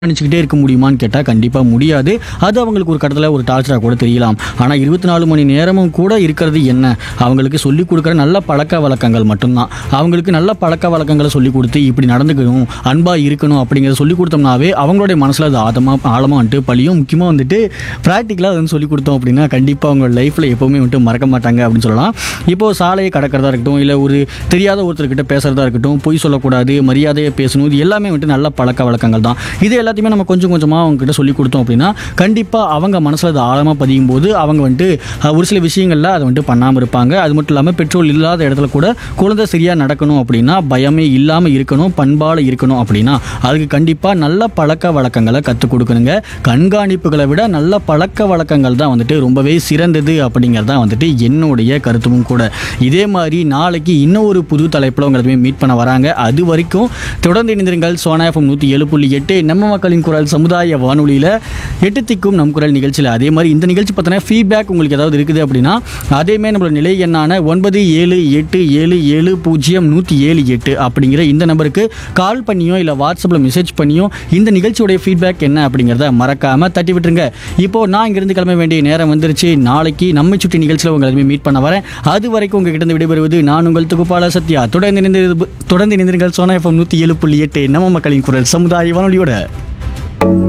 நினச்சிக்கிட்டே இருக்க முடியுமான்னு கேட்டால் கண்டிப்பாக முடியாது அது அவங்களுக்கு ஒரு கட்டத்தில் ஒரு டார்ச்சராக கூட தெரியலாம் ஆனால் இருபத்தி நாலு மணி நேரமும் கூட இருக்கிறது என்ன அவங்களுக்கு சொல்லிக் கொடுக்குற நல்ல பழக்க வழக்கங்கள் மட்டும்தான் அவங்களுக்கு நல்ல பழக்க வழக்கங்களை சொல்லிக் கொடுத்து இப்படி நடந்துக்கணும் அன்பாக இருக்கணும் அப்படிங்கிறத சொல்லிக் கொடுத்தோம்னாவே அவங்களுடைய மனசில் அது ஆதமாக ஆழமாக வந்துட்டு பழியும் முக்கியமாக வந்துட்டு ப்ராக்டிக்கலாக வந்து சொல்லிக் கொடுத்தோம் அப்படின்னா கண்டிப்பாக அவங்க லைஃப்பில் எப்போவுமே வந்துட்டு மறக்க மாட்டாங்க அப்படின்னு சொல்லலாம் இப்போது சாலையை கடக்கிறதா இருக்கட்டும் இல்லை ஒரு தெரியாத ஒருத்தர்கிட்ட பேசுகிறதா இருக்கட்டும் பொய் சொல்லக்கூடாது மரியாதையை பேசணும் இது எல்லாமே வந்துட்டு நல்ல பழக்க வழக்கங்கள் தான் இது எல்லாத்தையுமே நம்ம கொஞ்சம் கொஞ்சமாக அவங்க கிட்ட சொல்லி கொடுத்தோம் அப்படின்னா கண்டிப்பாக அவங்க மனசில் அது ஆழமாக பதியும் போது அவங்க வந்துட்டு அஹ், ஒரு சில விஷயங்களில் அதை வந்துட்டு பண்ணாமல் இருப்பாங்க அது மட்டும் இல்லாமல் பெட்ரோல் இல்லாத இடத்துல கூட குழந்தை சரியாக நடக்கணும் அப்படின்னா பயமே இல்லாமல் இருக்கணும் பண்பால் இருக்கணும் அப்படின்னா அதுக்கு கண்டிப்பாக நல்ல பழக்க வழக்கங்களை கற்றுக் கொடுக்கணுங்க கண்காணிப்புகளை விட நல்ல பழக்க வழக்கங்கள் தான் வந்துட்டு ரொம்பவே சிறந்தது அப்படிங்கிறது தான் வந்துட்டு என்னுடைய கருத்தும் கூட இதே மாதிரி நாளைக்கு இன்னும் ஒரு புது தலைப்பில் உங்களை மீட் பண்ண வராங்க அது வரைக்கும் தொடர்ந்து இணைந்திருங்கள் சோனா எஃப்எம் நூற்றி ஏழு புள்ளி எட்டு நம்ம மக்களின் குரல் சமுதாய வானொலியில் எட்டு திக்கும் நம் குரல் நிகழ்ச்சியில் அதே மாதிரி இந்த நிகழ்ச்சி பார்த்தோன்னா ஃபீட்பேக் உங்களுக்கு ஏதாவது இருக்குது அப்படின்னா அதேமாதிரி நம்மளோட நிலை எண்ணான ஒன்பது ஏழு எட்டு ஏழு ஏழு பூஜ்ஜியம் நூற்றி ஏழு எட்டு அப்படிங்கிற இந்த நம்பருக்கு கால் பண்ணியோ இல்லை வாட்ஸ்அப்பில் மெசேஜ் பண்ணியோ இந்த நிகழ்ச்சியோடைய ஃபீட்பேக் என்ன அப்படிங்கிறத மறக்காமல் தட்டி விட்டுருங்க இப்போ நான் இங்கிருந்து கிளம்ப வேண்டிய நேரம் வந்துருச்சு நாளைக்கு நம்மை சுற்றி நிகழ்ச்சியில் உங்களை எல்லாமே மீட் பண்ண வரேன் அது வரைக்கும் உங்ககிட்ட இருந்து விடைபெறுவது நான் உங்கள் தொகுப்பாளர் சத்யா தொடர்ந்து இணைந்து தொடர்ந்து இணைந்திருங்கள் சோனா எஃப்எம் நூற்றி ஏழு புள்ளி எட்டு நம்ம மக்களின் குரல் சமுதாய வானொலியோட